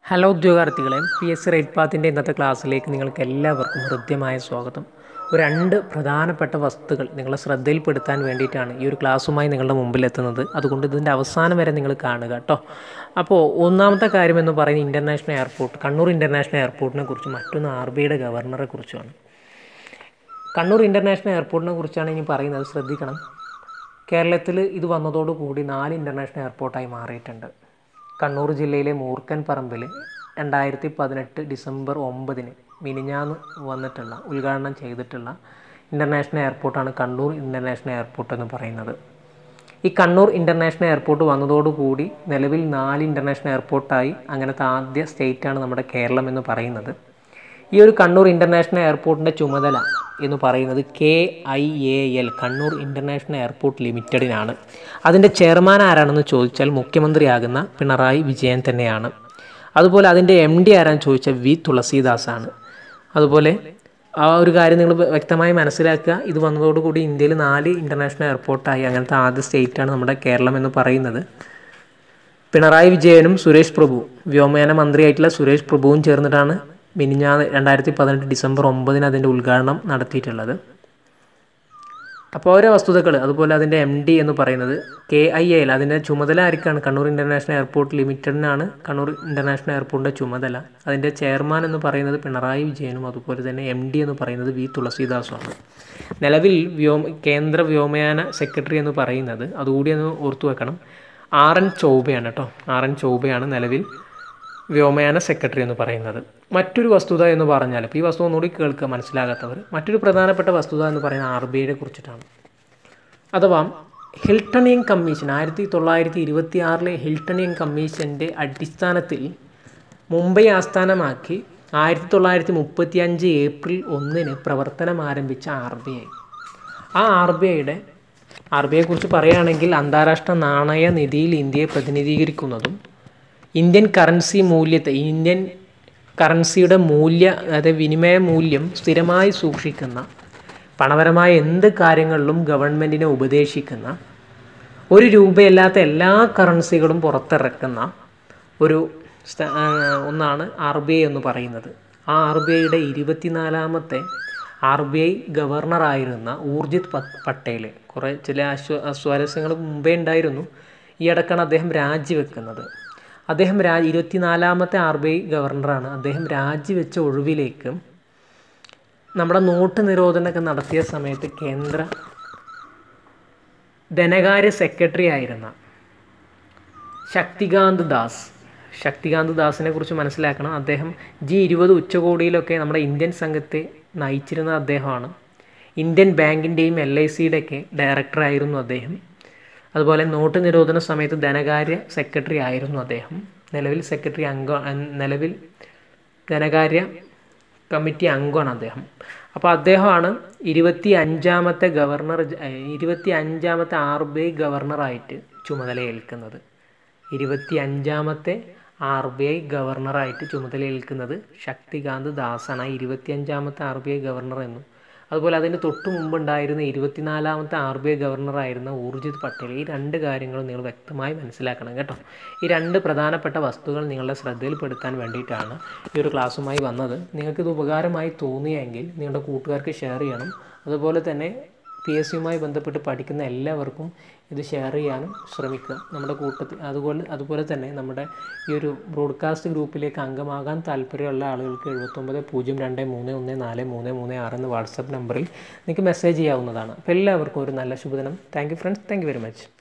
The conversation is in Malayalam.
ഹലോ ഉദ്യോഗാർത്ഥികളെ പി എസ് സി റേറ്റ് പാത്തിൻ്റെ ഇന്നത്തെ ക്ലാസ്സിലേക്ക് നിങ്ങൾക്ക് എല്ലാവർക്കും ഹൃദ്യമായ സ്വാഗതം ഒരു രണ്ട് പ്രധാനപ്പെട്ട വസ്തുക്കൾ നിങ്ങളെ ശ്രദ്ധയിൽപ്പെടുത്താൻ വേണ്ടിയിട്ടാണ് ഈ ഒരു ക്ലാസ്സുമായി നിങ്ങളുടെ മുമ്പിൽ എത്തുന്നത് അതുകൊണ്ട് ഇതിൻ്റെ അവസാനം വരെ നിങ്ങൾ കാണുക കേട്ടോ അപ്പോൾ ഒന്നാമത്തെ കാര്യം എന്ന് പറയുന്നത് ഇൻ്റർനാഷണൽ എയർപോർട്ട് കണ്ണൂർ ഇൻ്റർനാഷണൽ എയർപോർട്ടിനെ കുറിച്ചും മറ്റൊന്ന് ആർ ബി ഐയുടെ ഗവർണറെ കുറിച്ചുമാണ് കണ്ണൂർ ഇൻ്റർനാഷണൽ എയർപോർട്ടിനെ കുറിച്ചാണ് ഇനി പറയുന്നത് ശ്രദ്ധിക്കണം കേരളത്തിൽ ഇത് വന്നതോടുകൂടി നാല് ഇൻ്റർനാഷണൽ എയർപോർട്ടായി മാറിയിട്ടുണ്ട് കണ്ണൂർ ജില്ലയിലെ മൂർക്കൻ പറമ്പിൽ രണ്ടായിരത്തി പതിനെട്ട് ഡിസംബർ ഒമ്പതിന് മിനിഞ്ഞാന്ന് വന്നിട്ടുള്ള ഉദ്ഘാടനം ചെയ്തിട്ടുള്ള ഇൻ്റർനാഷണൽ എയർപോർട്ടാണ് കണ്ണൂർ ഇൻ്റർനാഷണൽ എയർപോർട്ട് എന്ന് പറയുന്നത് ഈ കണ്ണൂർ ഇൻ്റർനാഷണൽ എയർപോർട്ട് വന്നതോടുകൂടി നിലവിൽ നാല് ഇൻ്റർനാഷണൽ എയർപോർട്ടായി അങ്ങനത്തെ ആദ്യ സ്റ്റേറ്റാണ് നമ്മുടെ കേരളം എന്ന് പറയുന്നത് ഈ ഒരു കണ്ണൂർ ഇൻ്റർനാഷണൽ എയർപോർട്ടിൻ്റെ ചുമതല എന്ന് പറയുന്നത് K I A L Kannur international airport ലിമിറ്റഡിനാണ് അതിൻ്റെ ചെയർമാൻ ആരാണെന്ന് ചോദിച്ചാൽ മുഖ്യമന്ത്രിയാകുന്ന പിണറായി വിജയൻ തന്നെയാണ് അതുപോലെ അതിൻ്റെ എം ഡി ആരാന്ന് ചോദിച്ചാൽ വി തുളസീദാസാണ് അതുപോലെ ആ ഒരു കാര്യം നിങ്ങൾ വ്യക്തമായി മനസ്സിലാക്കുക ഇത് വന്നതോടുകൂടി ഇന്ത്യയിൽ നാല് ഇൻ്റർനാഷണൽ എയർപോർട്ടായി അങ്ങനത്തെ ആദ്യ സ്റ്റേറ്റാണ് നമ്മുടെ കേരളം എന്ന് പറയുന്നത് പിണറായി വിജയനും സുരേഷ് പ്രഭു വ്യോമയാന മന്ത്രിയായിട്ടുള്ള സുരേഷ് പ്രഭുവും ചേർന്നിട്ടാണ് മിനിഞ്ഞാന്ന് രണ്ടായിരത്തി പതിനെട്ട് ഡിസംബർ ഒമ്പതിന് അതിൻ്റെ ഉദ്ഘാടനം നടത്തിയിട്ടുള്ളത് അപ്പോൾ ഓരോ വസ്തുതകൾ അതുപോലെ അതിൻ്റെ എം ഡി എന്ന് പറയുന്നത് കെ ഐ എൽ അതിൻ്റെ ചുമതല ആർക്കാണ് കണ്ണൂർ ഇൻ്റർനാഷണൽ എയർപോർട്ട് ലിമിറ്റഡിനാണ് കണ്ണൂർ ഇൻ്റർനാഷണൽ എയർപോർട്ടിൻ്റെ ചുമതല അതിൻ്റെ ചെയർമാൻ എന്ന് പറയുന്നത് പിണറായി വിജയനും അതുപോലെ തന്നെ എം ഡി എന്ന് പറയുന്നത് വി തുളസീദാസുമാണ് നിലവിൽ വ്യോമ കേന്ദ്ര വ്യോമയാന സെക്രട്ടറി എന്ന് പറയുന്നത് അതുകൂടി ഒന്ന് ഓർത്തു വെക്കണം ആർ എൻ ചൗബയാണ് കേട്ടോ ആർ എൻ ചൗബയാണ് നിലവിൽ വ്യോമയാന സെക്രട്ടറി എന്ന് പറയുന്നത് മറ്റൊരു വസ്തുത എന്ന് പറഞ്ഞാൽ ഇപ്പോൾ ഈ വസ്തു ഒന്നുകൂടി കേൾക്കുക മനസ്സിലാകാത്തവർ മറ്റൊരു പ്രധാനപ്പെട്ട വസ്തുത എന്ന് പറയുന്നത് ആർ ബി ഐയെ കുറിച്ചിട്ടാണ് അഥവാ ഹിൽട്ടണിയൻ കമ്മീഷൻ ആയിരത്തി തൊള്ളായിരത്തി ഇരുപത്തി ആറിലെ ഹിൽട്ടണിയൻ കമ്മീഷൻ്റെ അടിസ്ഥാനത്തിൽ മുംബൈ ആസ്ഥാനമാക്കി ആയിരത്തി തൊള്ളായിരത്തി മുപ്പത്തി അഞ്ച് ഏപ്രിൽ ഒന്നിന് പ്രവർത്തനം ആരംഭിച്ച ആർ ബി ഐ ആ ആർ ബി ഐയുടെ ആർ ബി ഐയെക്കുറിച്ച് പറയുകയാണെങ്കിൽ അന്താരാഷ്ട്ര നാണയ നിധിയിൽ ഇന്ത്യയെ പ്രതിനിധീകരിക്കുന്നതും ഇന്ത്യൻ കറൻസി മൂല്യത്തെ ഇന്ത്യൻ കറൻസിയുടെ മൂല്യ അതായത് വിനിമയ മൂല്യം സ്ഥിരമായി സൂക്ഷിക്കുന്ന പണപരമായ എന്ത് കാര്യങ്ങളിലും ഗവൺമെൻറ്റിനെ ഉപദേശിക്കുന്ന ഒരു രൂപയല്ലാത്ത എല്ലാ കറൻസികളും പുറത്തിറക്കുന്ന ഒരു ഒന്നാണ് ആർ ബി ഐ എന്ന് പറയുന്നത് ആ ആർ ബി ഐയുടെ ഇരുപത്തിനാലാമത്തെ ആർ ബി ഐ ഗവർണറായിരുന്ന ഊർജിത് പട്ടേൽ കുറേ ചില അശ്വ അസ്വാരസ്യങ്ങൾ മുമ്പേ ഉണ്ടായിരുന്നു ഈ അടക്കാണ് അദ്ദേഹം രാജിവെക്കുന്നത് അദ്ദേഹം രാ ഇരുപത്തിനാലാമത്തെ ആർ ബി ഐ ഗവർണറാണ് അദ്ദേഹം രാജിവെച്ച ഒഴിവിലേക്ക് നമ്മുടെ നോട്ട് നിരോധനമൊക്കെ നടത്തിയ സമയത്ത് കേന്ദ്ര ധനകാര്യ സെക്രട്ടറി ആയിരുന്ന ശക്തികാന്ത് ദാസ് ശക്തികാന്ത് ദാസിനെ കുറിച്ച് മനസ്സിലാക്കണം അദ്ദേഹം ജി ഇരുപത് ഉച്ചകോടിയിലൊക്കെ നമ്മുടെ ഇന്ത്യൻ സംഘത്തെ നയിച്ചിരുന്ന അദ്ദേഹമാണ് ഇന്ത്യൻ ബാങ്കിൻ്റെയും എൽ ഐ സിയുടെയൊക്കെ ഡയറക്ടറായിരുന്നു അദ്ദേഹം അതുപോലെ നോട്ട് നിരോധന സമയത്ത് ധനകാര്യ സെക്രട്ടറി ആയിരുന്നു അദ്ദേഹം നിലവിൽ സെക്രട്ടറി അംഗ നിലവിൽ ധനകാര്യ കമ്മിറ്റി അംഗമാണ് അദ്ദേഹം അപ്പോൾ അദ്ദേഹമാണ് ഇരുപത്തി അഞ്ചാമത്തെ ഗവർണർ ഇരുപത്തി അഞ്ചാമത്തെ ആർ ബി ഐ ഗവർണറായിട്ട് ചുമതലയേൽക്കുന്നത് ഇരുപത്തി അഞ്ചാമത്തെ ആർ ബി ഐ ഗവർണറായിട്ട് ചുമതലയേൽക്കുന്നത് ശക്തികാന്ത് ദാസാണ് ആ ഇരുപത്തിയഞ്ചാമത്തെ ആർ ബി ഐ ഗവർണർ എന്നും അതുപോലെ അതിന് തൊട്ട് മുമ്പുണ്ടായിരുന്ന ഇരുപത്തിനാലാമത്തെ ആർ ബി ഐ ഗവർണറായിരുന്ന ഊർജിത് പട്ടേൽ ഈ രണ്ട് കാര്യങ്ങളും നിങ്ങൾ വ്യക്തമായി മനസ്സിലാക്കണം കേട്ടോ ഈ രണ്ട് പ്രധാനപ്പെട്ട വസ്തുക്കൾ നിങ്ങളുടെ ശ്രദ്ധയിൽപ്പെടുത്താൻ വേണ്ടിയിട്ടാണ് ഈ ഒരു ക്ലാസ്സുമായി വന്നത് നിങ്ങൾക്കിത് ഉപകാരമായി തോന്നിയെങ്കിൽ നിങ്ങളുടെ കൂട്ടുകാർക്ക് ഷെയർ ചെയ്യണം അതുപോലെ തന്നെ പി എസ് സിയുമായി ബന്ധപ്പെട്ട് പഠിക്കുന്ന എല്ലാവർക്കും ഇത് ഷെയർ ചെയ്യാനും ശ്രമിക്കുക നമ്മുടെ കൂട്ടത്തിൽ അതുപോലെ അതുപോലെ തന്നെ നമ്മുടെ ഈ ഒരു ബ്രോഡ്കാസ്റ്റ് ഗ്രൂപ്പിലേക്ക് അംഗമാകാൻ താല്പര്യമുള്ള ആളുകൾക്ക് എഴുപത്തൊമ്പത് പൂജ്യം രണ്ട് മൂന്ന് ഒന്ന് നാല് മൂന്ന് മൂന്ന് ആറ് എന്ന വാട്സപ്പ് നമ്പറിൽ നിങ്ങൾക്ക് മെസ്സേജ് ചെയ്യാവുന്നതാണ് അപ്പോൾ എല്ലാവർക്കും ഒരു നല്ല ശുഭദിനം thank you friends thank you very much